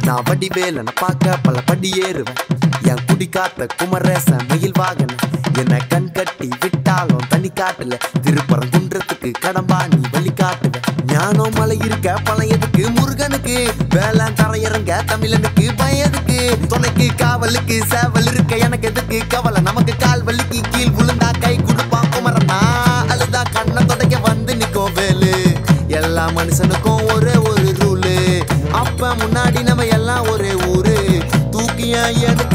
நான் வடி வேலனை பார்க்க பல படி ஏறுவேன் என் குடி காத்த குமரேசன் மயில் வாகன என்ன கண் கட்டி விட்டாலும் தனி காட்டுல திருப்பரம் குன்றத்துக்கு கடம்பா நீ வழி காட்டுவேன் ஞானம் மலை இருக்க பழம் எதுக்கு முருகனுக்கு வேளாண் தரையிறங்க தமிழனுக்கு பயதுக்கு துணைக்கு காவலுக்கு சேவல் இருக்க எனக்கு எதுக்கு கவலை நமக்கு கால் வலிக்கு கீழ் விழுந்தா கை கொடுப்பான் குமரனா அழுதா கண்ணை தொடக்க வந்து நிக்கும் வேலு எல்லா மனுஷனுக்கும் ஒரே ஒரு ரூலு அப்ப முன்னாடி நம்ம எல்லாம் ஒரே ஊரு தூக்கிய எடுக்க